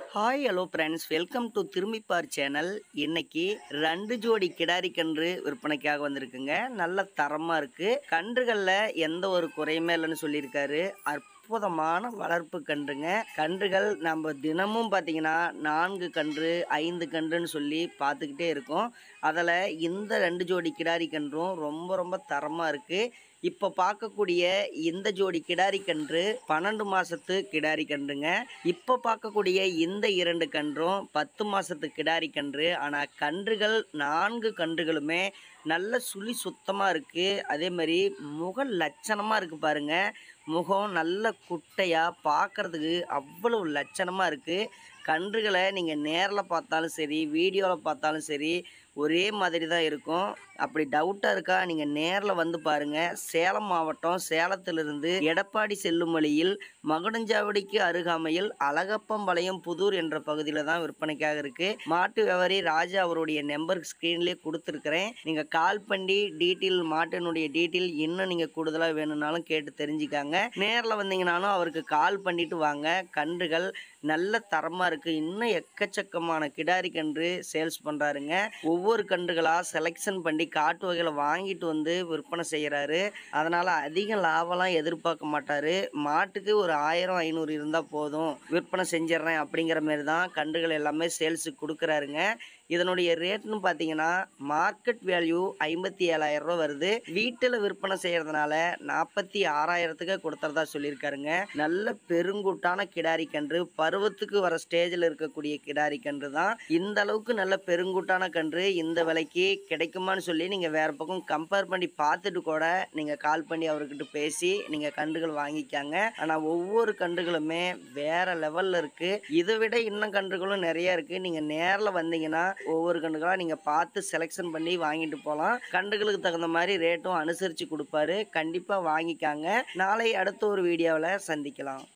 hi hello friends welcome to Thirumbippar channel இன்னைக்கு ரெண்டு ஜோடி கிடாரி கன்று விற்பனைக்காக வந்திருக்குங்க நல்ல தரமாக இருக்குது கன்றுகளில் எந்த ஒரு குறையுமே இல்லைன்னு சொல்லியிருக்காரு அற்புதமான வளர்ப்பு கன்றுங்க கன்றுகள் நம்ம தினமும் பார்த்தீங்கன்னா நான்கு கன்று ஐந்து கன்றுன்னு சொல்லி பார்த்துக்கிட்டே இருக்கோம் அதில் இந்த ரெண்டு ஜோடி கிடாரி கன்றும் ரொம்ப ரொம்ப தரமாக இருக்குது இப்போ பார்க்கக்கூடிய இந்த ஜோடி கிடாரி கன்று பன்னெண்டு மாசத்து கிடாரி கன்றுங்க இப்போ பார்க்கக்கூடிய இந்த இரண்டு கன்றும் பத்து மாசத்து கிடாரி கன்று ஆனால் கன்றுகள் நான்கு கன்றுகளுமே நல்ல சுழி சுத்தமாக இருக்குது அதே மாதிரி முக லட்சணமாக இருக்குது பாருங்க முகம் நல்ல குட்டையாக பார்க்கறதுக்கு அவ்வளவு லட்சணமாக இருக்குது கன்றுகளை நீங்கள் நேரில் பார்த்தாலும் சரி வீடியோவில் பார்த்தாலும் சரி ஒரே மாதிரி தான் இருக்கும் அப்படி டவுட்டாக இருக்கா நீங்கள் நேரில் வந்து பாருங்கள் சேலம் மாவட்டம் சேலத்திலிருந்து எடப்பாடி செல்லும் வழியில் மகுடஞ்சாவடிக்கு அருகாமையில் அழகப்பம்பாளையம் புதூர் என்ற பகுதியில் தான் விற்பனைக்காக இருக்குது மாட்டு வியாபாரி ராஜா அவருடைய நம்பர் ஸ்க்ரீன்லேயே கொடுத்துருக்குறேன் நீங்கள் கால் பண்ணி டீட்டெயில் மாட்டினுடைய டீட்டெயில் இன்னும் நீங்கள் கூடுதலாக வேணும்னாலும் கேட்டு தெரிஞ்சுக்காங்க நேரில் வந்தீங்கனாலும் அவருக்கு கால் பண்ணிட்டு வாங்க கன்றுகள் நல்ல தரமாக இருக்குது இன்னும் எக்கச்சக்கமான கிடாரி கன்று சேல்ஸ் பண்ணுறாருங்க ஒவ்வொரு கன்றுகளாக செலெக்ஷன் பண்ணி காட்டு வகையில் வாங்கிட்டு வந்து விற்பனை செய்கிறாரு அதனால் அதிக லாபம்லாம் எதிர்பார்க்க மாட்டார் மாட்டுக்கு ஒரு ஆயிரம் ஐநூறு இருந்தால் போதும் விற்பனை செஞ்சிடுறேன் அப்படிங்கிற மாதிரி தான் கன்றுகள் எல்லாமே சேல்ஸுக்கு கொடுக்குறாருங்க இதனுடைய ரேட்னு பார்த்தீங்கன்னா மார்க்கெட் வேல்யூ ஐம்பத்தி ஏழாயிரம் ரூபா வருது வீட்டில் விற்பனை செய்கிறதுனால நாற்பத்தி ஆறாயிரத்துக்கு கொடுத்துறதா சொல்லியிருக்காருங்க நல்ல பெருங்கூட்டான கிடாரி கன்று பருவத்துக்கு வர ஸ்டேஜில் இருக்கக்கூடிய கிடாரி கன்று தான் இந்த அளவுக்கு நல்ல பெருங்கூட்டான கன்று இந்த விலைக்கு கிடைக்குமான்னு சொல்லி நீங்கள் வேறு பக்கம் கம்பேர் பண்ணி பார்த்துட்டு கூட நீங்கள் கால் பண்ணி அவர்கிட்ட பேசி நீங்கள் கன்றுகள் வாங்கிக்காங்க ஆனால் ஒவ்வொரு கன்றுகளுமே வேற லெவலில் இருக்குது இதை விட இன்னும் கன்றுகளும் நிறைய இருக்குது நீங்கள் நேரில் வந்தீங்கன்னா ஒவ்வொரு கன்றுகளாக நீங்கள் பார்த்து செலெக்ஷன் பண்ணி வாங்கிட்டு போகலாம் கன்றுகளுக்கு தகுந்த மாதிரி ரேட்டும் அனுசரித்து கொடுப்பாரு கண்டிப்பாக வாங்கிக்காங்க நாளை அடுத்த ஒரு வீடியோவில் சந்திக்கலாம்